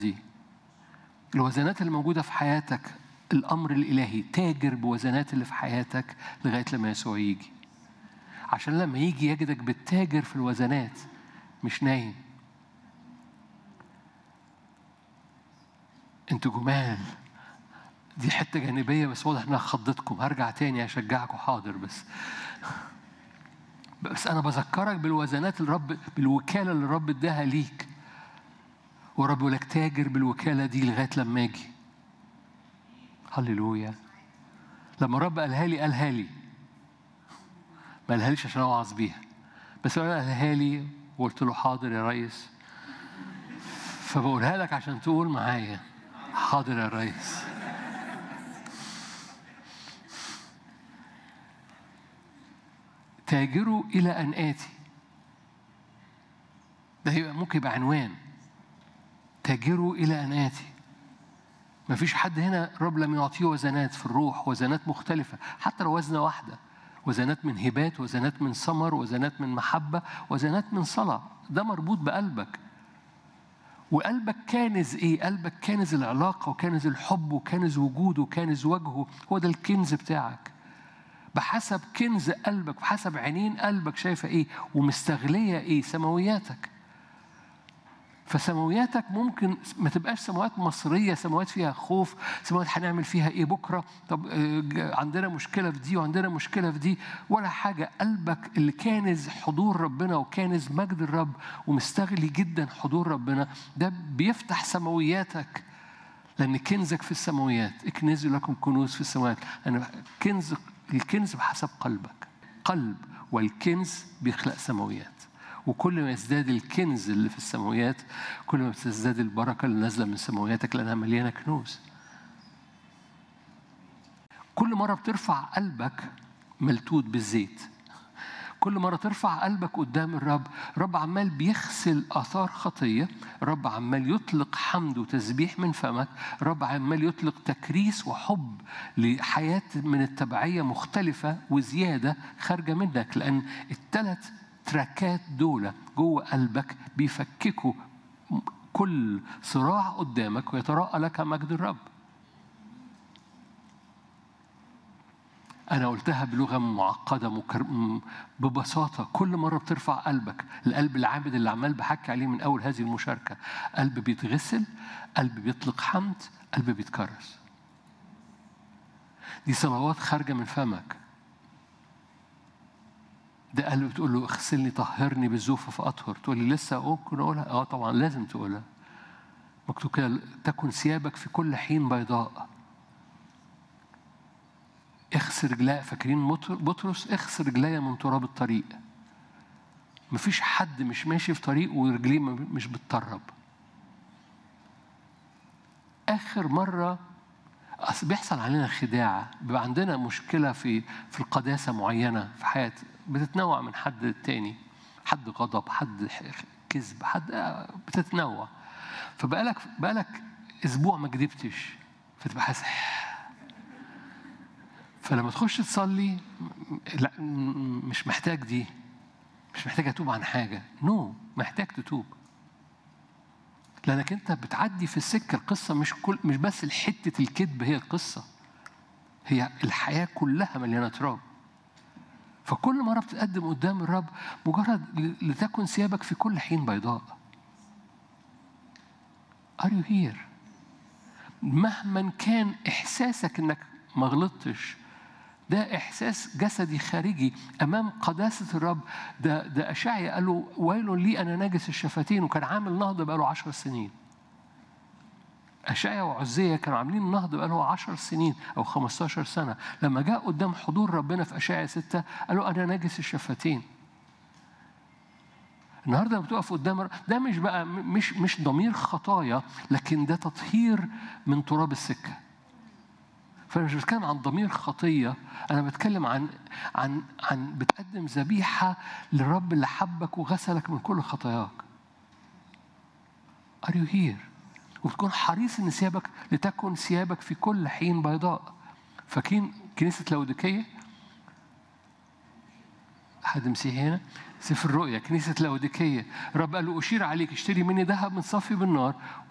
دي الوزنات اللي موجودة في حياتك الأمر الإلهي تاجر بوزنات اللي في حياتك لغاية لما يسوع يجي عشان لما يجي يجدك بتتاجر في الوزنات مش نايم انتوا جمال دي حتة جانبية بس واضح انها خضتكم هرجع تاني اشجعكم حاضر بس بس انا بذكرك بالوزنات الرب بالوكالة اللي الرب اداها ليك ورب يقول لك تاجر بالوكالة دي لغاية لما اجي هللويا لما الرب قالها لي قالها لي ما قالهاليش عشان اوعظ بيها بس انا قالها لي وقلت له حاضر يا ريس فبقولها لك عشان تقول معايا حاضر يا ريس تاجروا إلى أن آتي ده يبقى ممكن يبقى عنوان تاجروا إلى أن آتي ما فيش حد هنا رب لم يعطيه وزنات في الروح وزنات مختلفة حتى لو وزنة واحدة وزنات من هبات وزنات من ثمر وزنات من محبة وزنات من صلاة ده مربوط بقلبك وقلبك كانز ايه؟ قلبك كانز العلاقة وكانز الحب وكانز وجوده وكانز وجهه هو ده الكنز بتاعك بحسب كنز قلبك بحسب عينين قلبك شايفة ايه ومستغلية ايه سماوياتك فسماوياتك ممكن ما تبقاش سماوات مصرية سماوات فيها خوف سماوات هنعمل فيها ايه بكرة طب عندنا مشكلة في دي وعندنا مشكلة في دي ولا حاجة قلبك اللي كانز حضور ربنا وكانز مجد الرب ومستغلي جدا حضور ربنا ده بيفتح سماوياتك لأن كنزك في السماويات اكنزوا لكم كنوز في السماوات أنا كنز الكنز بحسب قلبك قلب والكنز بيخلق سماويات وكل ما يزداد الكنز اللي في السماويات كل ما بتزداد البركه اللي نازله من سماوياتك لانها مليانه كنوز. كل مره بترفع قلبك ملتوت بالزيت. كل مرة ترفع قلبك قدام الرب رب عمال بيغسل آثار خطية رب عمال يطلق حمد وتسبيح من فمك رب عمال يطلق تكريس وحب لحياة من التبعية مختلفة وزيادة خارجة منك لأن الثلاث تراكات دول جوه قلبك بيفككوا كل صراع قدامك ويتراءى لك مجد الرب أنا قلتها بلغة معقدة مكر... ببساطة كل مرة بترفع قلبك القلب العابد اللي عمال بحكي عليه من أول هذه المشاركة قلب بيتغسل قلب بيطلق حمد قلب بيتكرس دي صلوات خارجة من فمك ده قلب بتقول له اغسلني طهرني بالزوف فأطهر تقول لي لسه ممكن أقولها اه طبعا لازم تقولها مكتوب كده تكن ثيابك في كل حين بيضاء اغسل رجلي فاكرين بطرس اغسل رجلي من تراب الطريق مفيش حد مش ماشي في طريق ورجليه مش بتطرب اخر مره اصل بيحصل علينا خداع بيبقى عندنا مشكله في في القداسه معينه في حياه بتتنوع من حد للتاني حد غضب حد كذب حد بتتنوع فبقالك بقالك اسبوع ما كدبتش فتبقى حاسس فلما تخش تصلي لا مش محتاج دي مش محتاج اتوب عن حاجه نو no. محتاج تتوب لانك انت بتعدي في السكه القصه مش كل مش بس حته الكذب هي القصه هي الحياه كلها مليانه تراب فكل مره بتقدم قدام الرب مجرد لتكن ثيابك في كل حين بيضاء Are you here؟ مهما كان احساسك انك ما غلطتش ده احساس جسدي خارجي امام قداسه الرب ده ده اشعيا قال له ويل لي انا نجس الشفتين وكان عامل نهضه بقاله عشر سنين أشعيا وعزية كانوا عاملين نهضة بقاله عشر سنين أو 15 سنة لما جاء قدام حضور ربنا في أشعيا ستة قالوا أنا نجس الشفتين النهارده لما بتقف قدام ده مش بقى مش مش ضمير خطايا لكن ده تطهير من تراب السكه فانا مش بتكلم عن ضمير خطيه انا بتكلم عن عن عن بتقدم ذبيحه للرب اللي حبك وغسلك من كل خطاياك Are you here؟ وبتكون حريص ان ثيابك لتكن ثيابك في كل حين بيضاء فاكرين كنيسه لوديكيه حد مسيحي هنا سفر الرؤيا كنيسة لاوديكية رب قال له أشير عليك اشتري مني ذهب من صفي بالنار